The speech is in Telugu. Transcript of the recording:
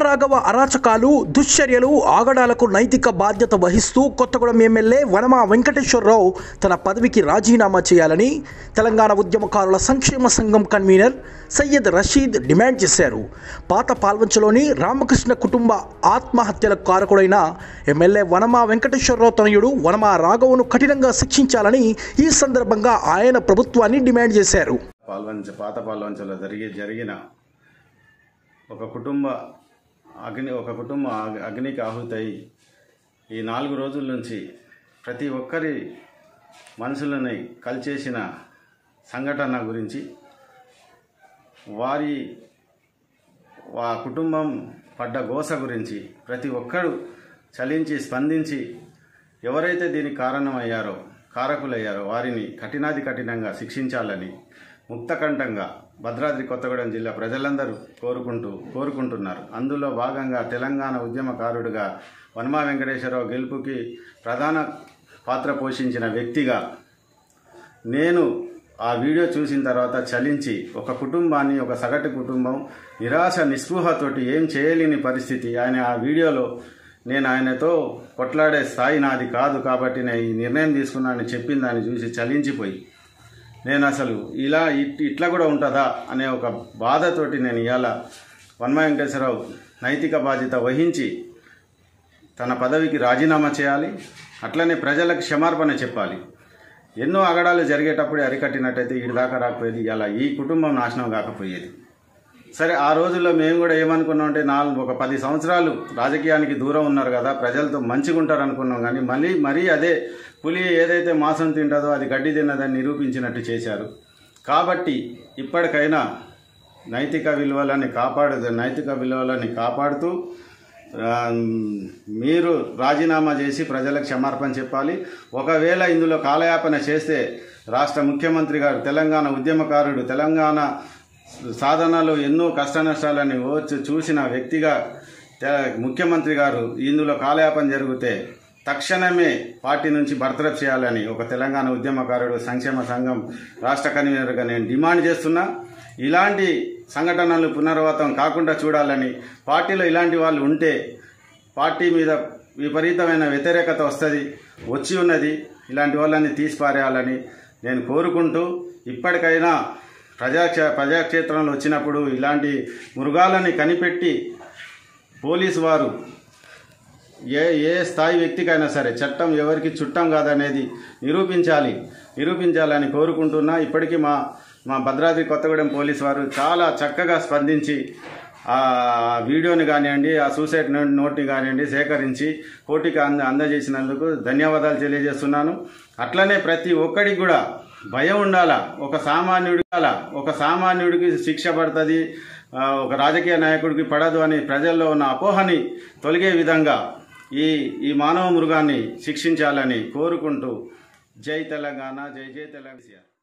వనమారాఘవ అరాచకాలు దుశ్చర్యలు ఆగడాలకు నైతిక బాధ్యత వహిస్తూ కొత్తగూడెం ఎమ్మెల్యే వనమా వెంకటేశ్వరరావు తన పదవికి రాజీనామా చేయాలని తెలంగాణ ఉద్యమకారుల సంక్షేమ సంఘం కన్వీనర్ సయ్యద్ రషీద్ డిమాండ్ చేశారు పాత పాల్వంచలోని రామకృష్ణ కుటుంబ ఆత్మహత్యలకు కారకుడైన ఎమ్మెల్యే వనమా వెంకటేశ్వరరావు తనయుడు వనమా రాఘవను కఠినంగా శిక్షించాలని ఈ సందర్భంగా ఆయన ప్రభుత్వాన్ని డిమాండ్ చేశారు పాల్వంచ పాత పాల్వంచలో జరిగి జరిగిన ఒక కుటుంబ అగ్ని ఒక కుటుంబం అగ్- అగ్నికి ఆహుతయి ఈ నాలుగు రోజుల నుంచి ప్రతి ఒక్కరి మనసులని కలిచేసిన సంఘటన గురించి వారి ఆ కుటుంబం పడ్డ గోస గురించి ప్రతి ఒక్కరు చలించి స్పందించి ఎవరైతే దీనికి కారణమయ్యారో కారకులయ్యారో వారిని కఠినాది కఠినంగా శిక్షించాలని ముక్తకంఠంగా భద్రాద్రి కొత్తగూడెం జిల్లా ప్రజలందరూ కోరుకుంటూ కోరుకుంటున్నారు అందులో భాగంగా తెలంగాణ ఉద్యమకారుడిగా వనమా వెంకటేశ్వరరావు గెలుపుకి ప్రధాన పాత్ర పోషించిన వ్యక్తిగా నేను ఆ వీడియో చూసిన తర్వాత చలించి ఒక కుటుంబాన్ని ఒక సగటు కుటుంబం నిరాశ నిస్పృహతోటి ఏం చేయలేని పరిస్థితి ఆయన ఆ వీడియోలో నేను ఆయనతో కొట్లాడే స్థాయి నాది కాదు కాబట్టి నేను ఈ నిర్ణయం తీసుకున్నానని చెప్పిన దాన్ని చూసి చలించిపోయి నేను అసలు ఇలా ఇట్- ఇట్లా కూడా ఉంటుందా అనే ఒక బాధతోటి నేను ఇవాళ వన్మ వెంకటేశ్వరరావు నైతిక బాధ్యత వహించి తన పదవికి రాజీనామా చేయాలి అట్లనే ప్రజలకు క్షమార్పణ చెప్పాలి ఎన్నో అగడాలు జరిగేటప్పుడే అరికట్టినట్టయితే ఈ దాకా రాకపోయేది ఇలా ఈ కుటుంబం నాశనం కాకపోయేది సరే ఆ రోజుల్లో మేము కూడా ఏమనుకున్నాం అంటే నాలుగు ఒక పది సంవత్సరాలు రాజకీయానికి దూరం ఉన్నారు కదా ప్రజలతో మంచిగా ఉంటారు అనుకున్నాం కానీ మళ్ళీ మరీ అదే పులి ఏదైతే మాంసం తింటుందో అది గడ్డి తిన్నదని నిరూపించినట్టు చేశారు కాబట్టి ఇప్పటికైనా నైతిక విలువలని కాపాడు నైతిక విలువలని కాపాడుతూ ఆ, మీరు రాజీనామా చేసి ప్రజలకు క్షమార్పణ చెప్పాలి ఒకవేళ ఇందులో కాలయాపన చేస్తే రాష్ట్ర ముఖ్యమంత్రి గారు తెలంగాణ ఉద్యమకారుడు తెలంగాణ సాధనలో ఎన్నో కష్ట నష్టాలని ఓర్చి చూసిన వ్యక్తిగా తె- ముఖ్యమంత్రి గారు ఇందులో కాలయాపన జరిగితే తక్షణమే పార్టీ నుంచి బర్తరఫ్ చేయాలని ఒక తెలంగాణ ఉద్యమకారుడు సంక్షేమ సంఘం రాష్ట్ర కన్వీనర్గా నేను డిమాండ్ చేస్తున్నా ఇలాంటి సంఘటనలు పునరావృతం కాకుండా చూడాలని పార్టీలో ఇలాంటి వాళ్ళు ఉంటే పార్టీ మీద విపరీతమైన వ్యతిరేకత వస్తుంది వచ్చి ఉన్నది ఇలాంటి వాళ్ళని తీసిపారేయాలని నేను కోరుకుంటూ ఇప్పటికైనా ప్రజాక్ష ప్రజాక్షేత్రంలో వచ్చినప్పుడు ఇలాంటి మృగాలని కనిపెట్టి పోలీసు వారు ఏ ఏ స్థాయి వ్యక్తికైనా సరే చట్టం ఎవరికి చుట్టం కాదనేది నిరూపించాలి నిరూపించాలని కోరుకుంటున్నా ఇప్పటికీ మా మా భద్రాద్రి కొత్తగూడెం పోలీస్ వారు చాలా చక్కగా స్పందించి ఆ వీడియోని కానివ్వండి ఆ సూసైడ్ నోట్ నోట్ని కానివ్వండి సేకరించి కోర్టుకి అంద అందజేసినందుకు ధన్యవాదాలు తెలియజేస్తున్నాను అట్లనే ప్రతి ఒక్కడికి కూడా భయం ఉండాలా ఒక సామాన్యుడి ఒక సామాన్యుడికి శిక్ష పడుతుంది ఆ, ఒక రాజకీయ నాయకుడికి పడదు అని ప్రజల్లో ఉన్న అపోహని తొలగే విధంగా ఈ ఈ మానవ మృగాన్ని శిక్షించాలని కోరుకుంటూ జై తెలంగాణ జై జై తెలంగాణ